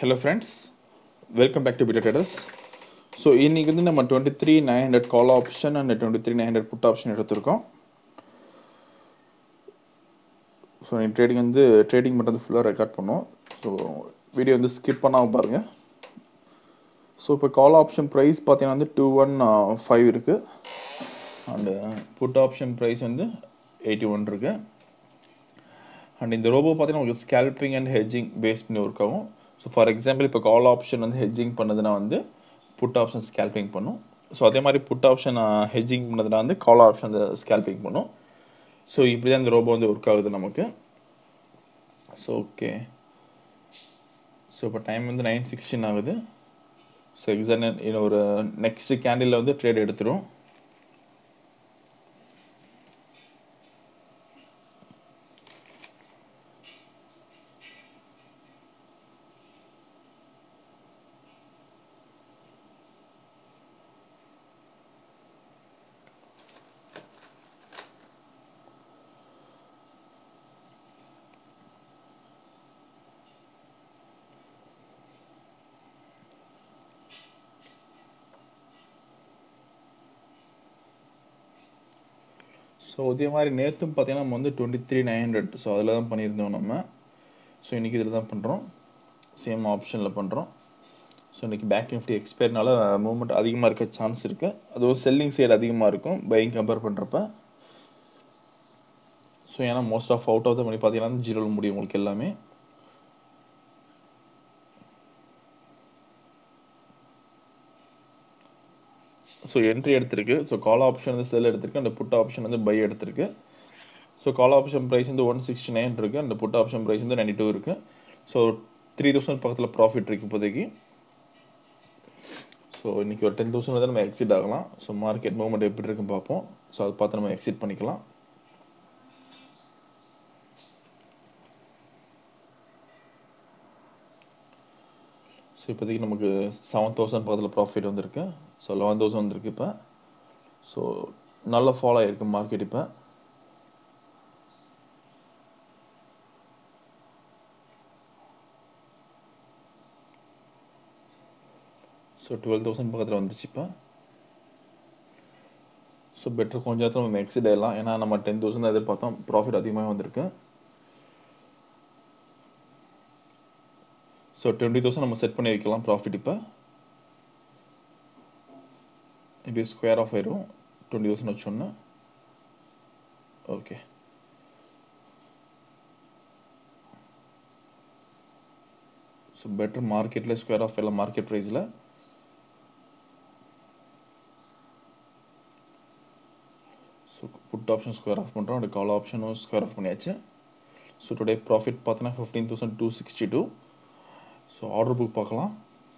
hello friends welcome back to பிட்டா traders so இன்றைக்கி வந்து நம்ம twenty three nine hundred call option and twenty three nine hundred put option எடுத்திருக்கோம் so நீ trading வந்து trading மட்டும் வந்து ஃபுல்லாக ரெக்கார்ட் பண்ணோம் ஸோ வீடியோ வந்து ஸ்கிப் பண்ணாமல் பாருங்கள் ஸோ இப்போ கால் ஆப்ஷன் ப்ரைஸ் பார்த்தீங்கன்னா வந்து டூ ஒன் ஃபைவ் இருக்குது அண்டு புட் ஆப்ஷன் ப்ரைஸ் வந்து எயிட்டி ஒன் இருக்குது அண்ட் இந்த ரோபோ பார்த்தீங்கன்னா உங்களுக்கு ஸ்கேல்பிங் அண்ட் ஹெட்ஜிங் பேஸ் பண்ணி ஒர்க் ஆகும் ஸோ ஃபார் எக்ஸாம்பிள் இப்போ கால் ஆப்ஷன் வந்து ஹெட்ஜிங் பண்ணதுன்னா வந்து புட் ஆப்ஷன் ஸ்கேல்பிங் பண்ணும் ஸோ அதே மாதிரி புட் ஆப்ஷன் ஹெட்ஜிங் பண்ணதுனா வந்து கால் ஆப்ஷன் அந்த ஸ்கேல்பிங் பண்ணும் ஸோ இப்படி தான் இந்த ரோபோ வந்து ஒர்க் ஆகுது நமக்கு ஸோ ஓகே ஸோ இப்போ டைம் வந்து நைன் சிக்ஸ்டீன் ஆகுது ஸோ எக்ஸாம் இன்னும் ஒரு நெக்ஸ்ட் கேண்டிலில் வந்து ட்ரேட் எடுத்துரும் ஸோ இதே மாதிரி நேற்றும் பார்த்தீங்கன்னா நம்ம வந்து twenty three nine hundred so அதில் தான் பண்ணியிருந்தோம் நம்ம ஸோ இன்றைக்கி இதில் தான் பண்ணுறோம் சேம் ஆப்ஷனில் பண்ணுறோம் ஸோ இன்றைக்கி பேக் நிஃப்டி எக்ஸ்பயர்னால மூவ்மெண்ட் அதிகமாக இருக்க சான்ஸ் இருக்குது அதுவும் செல்லிங் சைடு அதிகமாக இருக்கும் பையிங் கம்பேர் பண்ணுறப்ப ஸோ ஏன்னா most of out of the money பார்த்தீங்கன்னா ஜீரோவில் முடியும் உங்களுக்கு எல்லாமே ஸோ என்ட்ரி எடுத்திருக்கு ஸோ கால் ஆப்ஷன் வந்து செல் எடுத்திருக்கு அந்த புட் ஆப்ஷன் வந்து பை எடுத்திருக்கு ஸோ கால் ஆப்ஷன் ப்ரைஸ் வந்து ஒன் சிக்ஸ்டி நைன் இருக்குது அந்த புட் ஆப்ஷன் ப்ரைஸ் வந்து நைன்டி டூ இருக்குது ஸோ த்ரீ தௌசண்ட் பக்கத்தில் ப்ராஃபிட் இருக்குது இப்போதைக்கு ஸோ இன்றைக்கி ஒரு டென் தௌசண்ட் வந்து நம்ம எக்ஸிட் ஆகலாம் ஸோ மார்க்கெட் மூவ்மெண்ட் எப்படி இருக்குன்னு பார்ப்போம் ஸோ அதை பார்த்து நம்ம எக்ஸிட் பண்ணிக்கலாம் ஸோ இப்போதைக்கு நமக்கு செவன் தௌசண்ட் பக்கத்தில் ப்ராஃபிட் வந்திருக்கு ஸோ லெவன் தௌசண்ட் வந்திருக்கு இப்போ ஸோ நல்ல ஃபாலோ ஆகிருக்கு மார்க்கெட் இப்போ ஸோ டுவெல் தௌசண்ட் பக்கத்தில் வந்துருச்சு இப்போ ஸோ பெட்டர் கொஞ்சம் நேரத்தில் நம்ம எக்ஸிட் ஆகிடலாம் ஏன்னா நம்ம டென் தௌசண்ட் எதிர்பார்த்தோம் ப்ராஃபிட் அதிகமாக வந்திருக்கு ஸோ டுவெண்ட்டி தௌசண்ட் நம்ம செட் பண்ணி வைக்கலாம் ப்ராஃபிட் இப்போ இப்படி ஸ்கொயர் ஆஃப் ஆயிரும் டுவெண்ட்டி தௌசண்ட் வச்சோன்னா ஓகே ஸோ பெட்டர் மார்க்கெட்டில் ஸ்கொயர் ஆஃப் எல்லாம் மார்க்கெட் ப்ரைஸில் so put option square off பண்ணுறோம் அந்த கால் ஆப்ஷனும் ஸ்கொயர் ஆஃப் பண்ணியாச்சு ஸோ டுடே ப்ராஃபிட் பார்த்தீங்கன்னா fifteen thousand two sixty two so order book பார்க்கலாம்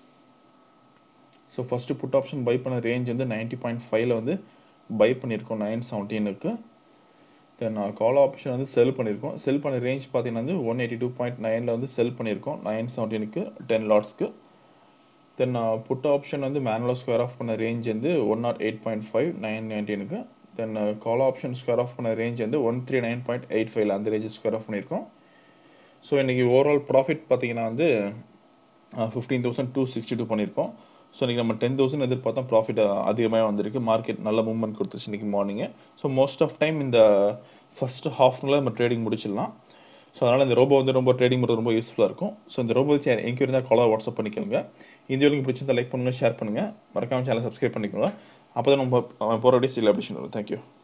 so first put option buy பண்ண ரேஞ்ச் வந்து நைன்ட்டி பாயிண்ட் ஃபைவ்ல வந்து பை பண்ணியிருக்கோம் நைன் செவன்டீனுக்கு தென் கால் ஆப்ஷன் வந்து செல் பண்ணியிருக்கோம் செல் பண்ண ரேஞ்ச் பார்த்தீங்கன்னா வந்து ஒன் எயிட்டி டூ பாயிண்ட் நைனில் வந்து செல் பண்ணியிருக்கோம் நைன் செவன்டீனுக்கு டென் லாட்ஸ்க்கு தென் புட் ஆப்ஷன் வந்து மேனுவலாக ஸ்கொயர் ஆஃப் பண்ண ரேஞ்ச் வந்து one nought eight point five nine நைன்டீனுக்கு then call option square off பண்ண ரேஞ்ச் வந்து one three nine point eight ஃபைவ்ல அந்த ரேஞ்ச் ஸ்கொயர் ஆஃப் பண்ணியிருக்கோம் ஸோ இன்றைக்கி ஓவரால் ப்ராஃபிட் பார்த்தீங்கன்னா வந்து fifteen thousand two sixty two பண்ணியிருக்கோம் ஸோ இன்றைக்கி நம்ம டென் தௌசண்ட் எதிர்பார்த்தோம் ப்ராஃபிட் அதிகமாக வந்திருக்கு மார்க்கெட் நல்ல மூவ்மெண்ட் கொடுத்துச்சு இன்றைக்கி morning so most of time இந்த ஃபஸ்ட்டு ஹாஃப்னில் நம்ம ட்ரேடிங் முடிச்சிடலாம் ஸோ அதனால் இந்த ரோபோ வந்து ரொம்ப ட்ரேடிங் பண்ணுறது ரொம்ப யூஸ்ஃபுல்லாக இருக்கும் ஸோ இந்த ரோபோ வச்சு எங்கே இருந்தால் காலர் வாட்ஸ்அப் பண்ணிக்கோங்க இந்த வீடியோ பிடிச்சிருந்தா லைக் பண்ணுங்கள் ஷேர் பண்ணுங்கள் மறக்காமல் சேனல் சப்ஸ்கிரைப் பண்ணிக்கோங்க அப்போ தான் நம்ம போகிற வீடியோ ஸ்டில் அப்டேஷன் வரும் தேங்க்யூ